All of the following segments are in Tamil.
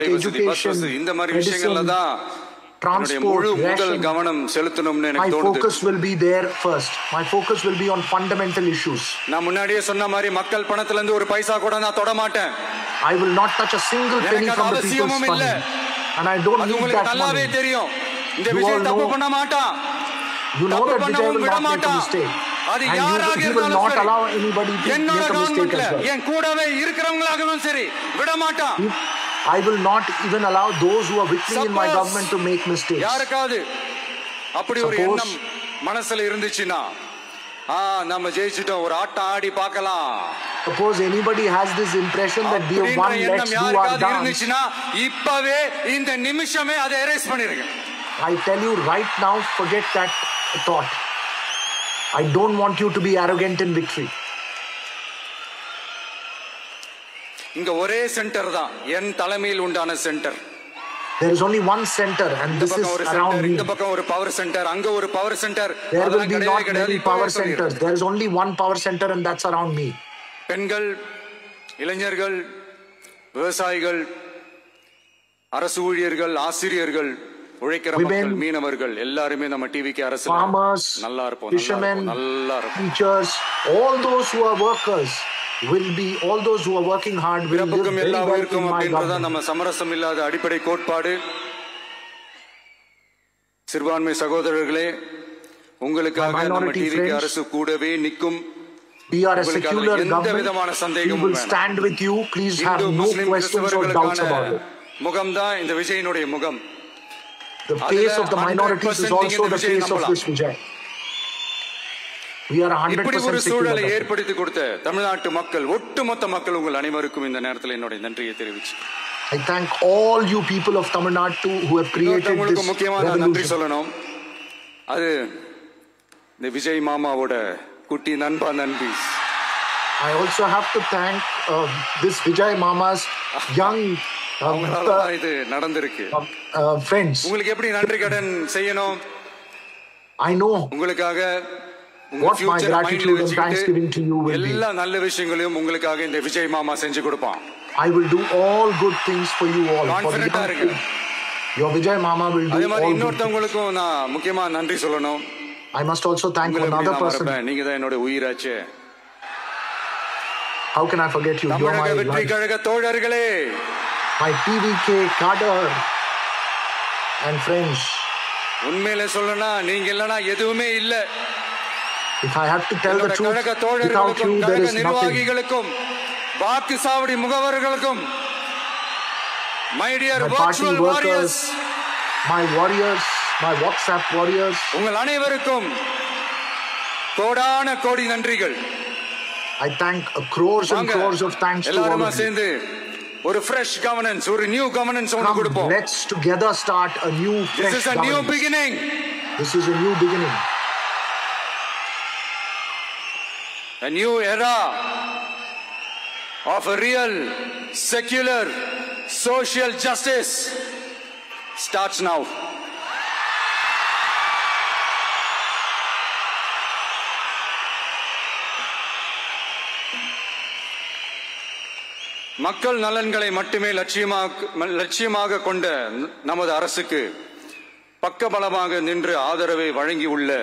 வசதி, பஸ் education, வசதி, இந்த மாதிரி விஷயங்கள்ல medicine, தான் என்னுடைய transport, முழு முதல் ration. கவனம் செலுத்தணும்னு My எனக்கு தோணுது focus will be there first. My focus will be on fundamental issues. நான் முன்னாடியே சொன்ன மாதிரி மக்கள் பணத்துல இருந்து ஒரு பைசா கூட நான் தொட மாட்டேன் I will not touch a single penny எனக்கு அது from the people's அவசியமும் இல்ல. money. And I don't அது need உங்களுக்கு that நல்லாவே money. தெரியும் இந்த You விஷயம் all தப்பு know- பண்ண மாட்டான் You know தப்பு that Vijay பண்ணவும் will விட not make a மாட்டான் mistake. அது And யாராக he, he will இருந்தாலும் not சரி. allow anybody to என்னோட make a mistake கவர்மெண்ட்ல as well. என் கூடவே இருக்கிறவங்களாகவும் சரி விட மாட்டான் He- I will not even allow those who are with me in my Suppose- government to make mistakes. யாருக்காவது அப்படி ஒரு Suppose- எண்ணம் மனசுல இருந்துச்சுன்னா ஆ நம்ம ஜெயிச்சிட்டோம் ஒரு ஆட்டம் ஆடி பார்க்கலாம் Suppose anybody has this impression that we have அப்படின்ற won, let's எண்ணம் do our யாருக்காவது dance. இருந்துச்சுன்னா இப்பவே இந்த நிமிஷமே அதை எரேஸ் பண்ணிருங்க I tell you right now, forget that thought. I don't want you to be arrogant in victory. இங்க ஒரே சென்டர் தான் என் தலைமையில் உண்டான center There is only one center, and இந்த this is பக்கம் ஒரு around சென்டர் me. இந்த பக்கம் ஒரு பவர் சென்டர் அங்க ஒரு power center There will be கிடையவே not கிடையாது many இப்பவே power சொல்லிடுறேன். centers. There is only one power center, and that's around me. பெண்கள் இளைஞர்கள் விவசாயிகள் அரசு ஊழியர்கள் ஆசிரியர்கள் உழைக்கிற Women, மக்கள் மீனவர்கள் எல்லாருமே நம்ம டிவிக்கு அரசு Farmers, நல்லா இருப்போம் நல்லா fishermen, இருப்போம், நல்லா இருப்போம் teachers, all those who are workers will be, all those who are working hard will live பிறப்புக்கும் very எல்லா well உயிருக்கும் in my அப்படின்றதான் government. நம்ம சமரசம் இல்லாத அடிப்படை கோட்பாடு சிறுபான்மை சகோதரர்களே உங்களுக்காக My நம்ம minority டிவிக்கு friends, அரசு கூடவே நிற்கும் We are a உங்களுக்கு secular அதுல எந்த government. விதமான We சந்தேகமும் will வேணாம். stand with you. Please have Hindu no Muslim questions or doubts கிறிஸ்தவர்களுக்கான about it. முகம்தான் இந்த விஜயனுடைய முகம் The அதுல face of the 100% minorities is நீங்க also இந்த the விஜயை face of நம்பலாம். this Vijay. We are a இப்படி ஒரு 100% secular சூழலை government. ஏற்படுத்தி கொடுத்த தமிழ்நாட்டு மக்கள் ஒட்டுமொத்த மக்கள் உங்கள் அனைவருக்கும் இந்த நேரத்தில் என்னுடைய நன்றியை தெரிவிச்சு I thank all you people of Tamil Nadu who have created this உங்களுக்கு முக்கியமா நான் நன்றி revolution. சொல்லணும் அது இந்த விஜய் மாமாவோட குட்டி நண்பா நண்பி I also have to thank uh, this Vijay Mama's young um, அவங்களால தான் இது நடந்திருக்கு uh, uh, friends. உங்களுக்கு எப்படி நன்றி கடன் செய்யணும் I know உங்களுக்காக உங்க What my future mind ல gratitude and வச்சுக்கிட்டு thanksgiving to you will be. எல்லா நல்ல விஷயங்களையும் உங்களுக்காக இந்த விஜய் மாமா செஞ்சு கொடுப்பான் I will do all good things for you all. For Confident ah your, இருங்க. your Vijay Mama will do அதே மாதிரி all good things. இன்னொருத்தவங்களுக்கும் நான் முக்கியமா நன்றி சொல்லணும் I must also thank உங்களை எப்படி another நான் person. மறப்பேன் நீங்க தான் என்னோட உயிராச்சே How can I forget you? You're தமிழக my வெற்றி life. கழக தோழர்களே my PVK cadre and friends. உண்மையில சொல்லணும்னா நீங்க இல்லனா எதுவுமே இல்ல If I have to tell the என்னோட truth, கழக without தோழர்களுக்கும் you, there கழக is nothing. நிர்வாகிகளுக்கும் வாக்கு சாவடி முகவர்களுக்கும் my dear My party virtual workers, warriors my warriors, my WhatsApp warriors, உங்கள் அனைவருக்கும் கோடான கோடி நன்றிகள் I thank uh, crores and வாங்க crores of thanks to all எல்லாருமா of you. சேர்ந்து ஒரு ஃப்ரெஷ் கவர்னன்ஸ் ஒரு நியூ கவர்னன்ஸ் ஒன்று Come, கொடுப்போம் let's together start a new This fresh is a new governance. beginning. This is a new beginning. A new era of a real secular social justice starts now. மக்கள் நலன்களை மட்டுமே லட்சியமாக லட்சியமாக கொண்ட நமது அரசுக்கு பக்கபலமாக நின்று ஆதரவை வழங்கியுள்ள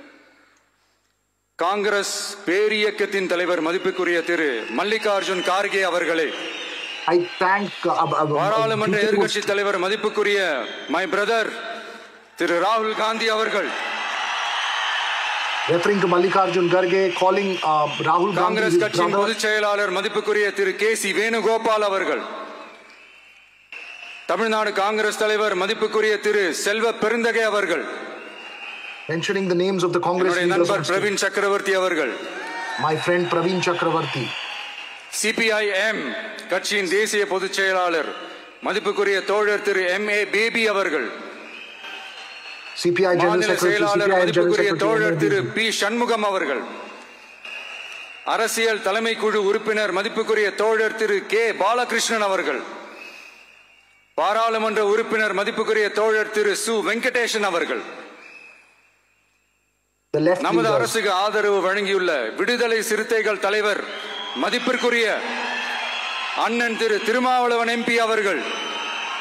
காங்கிரஸ் பேரியக்கத்தின் தலைவர் மதிப்புக்குரிய திரு மல்லிகார்ஜுன் கார்கே அவர்களே I thank uh, uh, uh, பாராளுமன்ற people who- எதிர்க்கட்சி தலைவர் மதிப்புக்குரிய மை பிரதர் திரு ராகுல் காந்தி அவர்கள் referring to Mallikarjun Garge, calling uh, Rahul Gandhi Congress his கட்சியின் brother. பொதுச் செயலாளர் மதிப்புக்குரிய திரு கே சி வேணுகோபால் அவர்கள் தமிழ்நாடு காங்கிரஸ் தலைவர் மதிப்புக்குரிய திரு செல்வ பெருந்தகை அவர்கள் mentioning the names of the Congress என்னுடைய leaders. நண்பர் on stage. பிரவீன் சக்கரவர்த்தி அவர்கள் My friend Praveen Chakravarti, CPIM கட்சியின் தேசிய பொதுச் செயலாளர் மதிப்புக்குரிய தோழர் திரு எம் ஏ பேபி அவர்கள் CPI General மாநில Secretary, செயலாளர் CPI General மதிப்புக்குரிய Secretary. தோழர் திரு MLB. பி சண்முகம் அவர்கள் அரசியல் தலைமை குழு உறுப்பினர் மதிப்புக்குரிய தோழர் திரு கே பாலகிருஷ்ணன் அவர்கள் பாராளுமன்ற உறுப்பினர் மதிப்புக்குரிய தோழர் திரு சு வெங்கடேசன் அவர்கள் The left நமது leaders. அரசுக்கு ஆதரவு வழங்கியுள்ள விடுதலை சிறுத்தைகள் தலைவர் மதிப்பிற்குரிய அண்ணன் திரு திருமாவளவன் எம்பி அவர்கள்